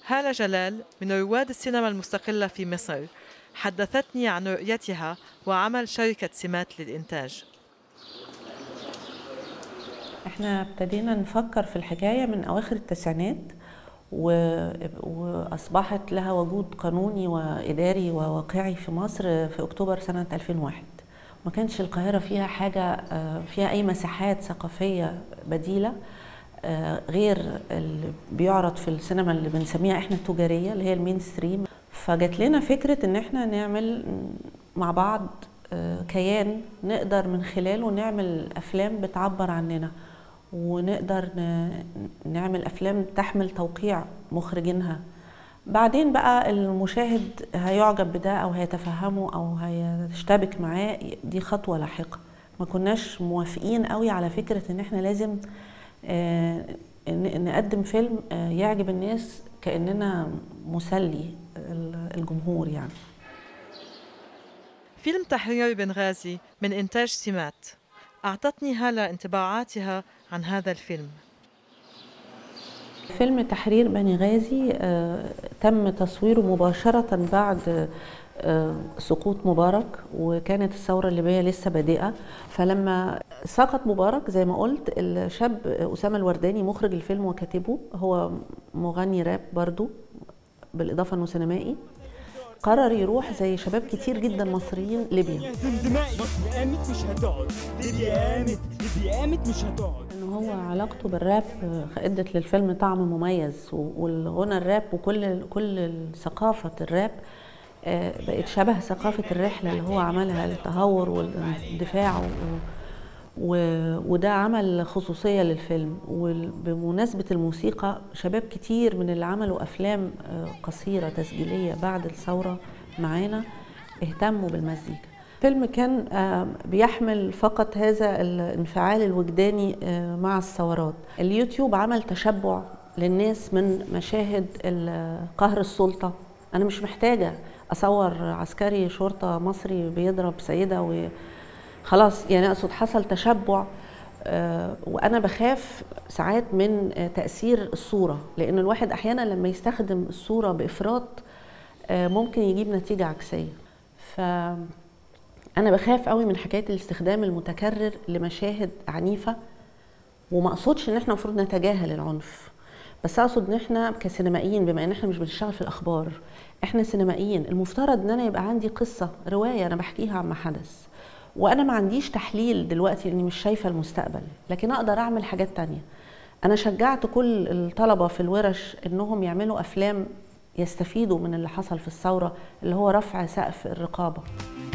هالة جلال من رواد السينما المستقلة في مصر حدثتني عن رؤيتها وعمل شركة سمات للإنتاج احنا ابتدينا نفكر في الحكاية من أواخر التسعينات و... وأصبحت لها وجود قانوني وإداري وواقعي في مصر في أكتوبر سنة 2001 ما كانش القاهرة فيها حاجة فيها أي مساحات ثقافية بديلة غير اللي بيعرض في السينما اللي بنسميها احنا التجارية اللي هي المين ستريم فجت لنا فكرة ان احنا نعمل مع بعض كيان نقدر من خلاله نعمل افلام بتعبر عننا ونقدر نعمل افلام تحمل توقيع مخرجينها بعدين بقى المشاهد هيعجب بده او هيتفهمه او هيشتبك معاه دي خطوه لاحقه ما كناش موافقين قوي على فكره ان احنا لازم نقدم فيلم يعجب الناس كاننا مسلي الجمهور يعني فيلم تحرير بنغازي من إنتاج سمات أعطتني هالة انطباعاتها عن هذا الفيلم فيلم تحرير بني غازي آه تم تصويره مباشرة بعد آه سقوط مبارك وكانت الثورة الليبية لسه بادئة فلما سقط مبارك زي ما قلت الشاب أسامة الورداني مخرج الفيلم وكاتبه هو مغني راب برضو بالإضافة أنه سينمائي قرر يروح زي شباب كتير جدا مصريين ليبيا مصر قامت مش هتقعد ليبيا قامت ليبيا قامت مش هتقعد ان هو علاقته بالراب ادت للفيلم طعم مميز والغنى الراب وكل كل ثقافه الراب بقت شبه ثقافه الرحله اللي هو عملها التهور والدفاع و... وده عمل خصوصيه للفيلم وبمناسبه الموسيقى شباب كتير من اللي عملوا افلام قصيره تسجيليه بعد الثوره معانا اهتموا بالمزيكا الفيلم كان بيحمل فقط هذا الانفعال الوجداني مع الثورات اليوتيوب عمل تشبع للناس من مشاهد قهر السلطه انا مش محتاجه اصور عسكري شرطه مصري بيضرب سيده و خلاص يعني اقصد حصل تشبع آه وانا بخاف ساعات من آه تاثير الصوره لان الواحد احيانا لما يستخدم الصوره بافراط آه ممكن يجيب نتيجه عكسيه ف انا بخاف قوي من حكايه الاستخدام المتكرر لمشاهد عنيفه وما اقصدش ان احنا المفروض نتجاهل العنف بس اقصد ان احنا كسينمائيين بما ان احنا مش بنشتغل في الاخبار احنا سينمائيين المفترض ان انا يبقى عندي قصه روايه انا بحكيها عما حدث وانا ما عنديش تحليل دلوقتي لاني مش شايفه المستقبل لكن اقدر اعمل حاجات تانية انا شجعت كل الطلبه في الورش انهم يعملوا افلام يستفيدوا من اللي حصل في الثوره اللي هو رفع سقف الرقابه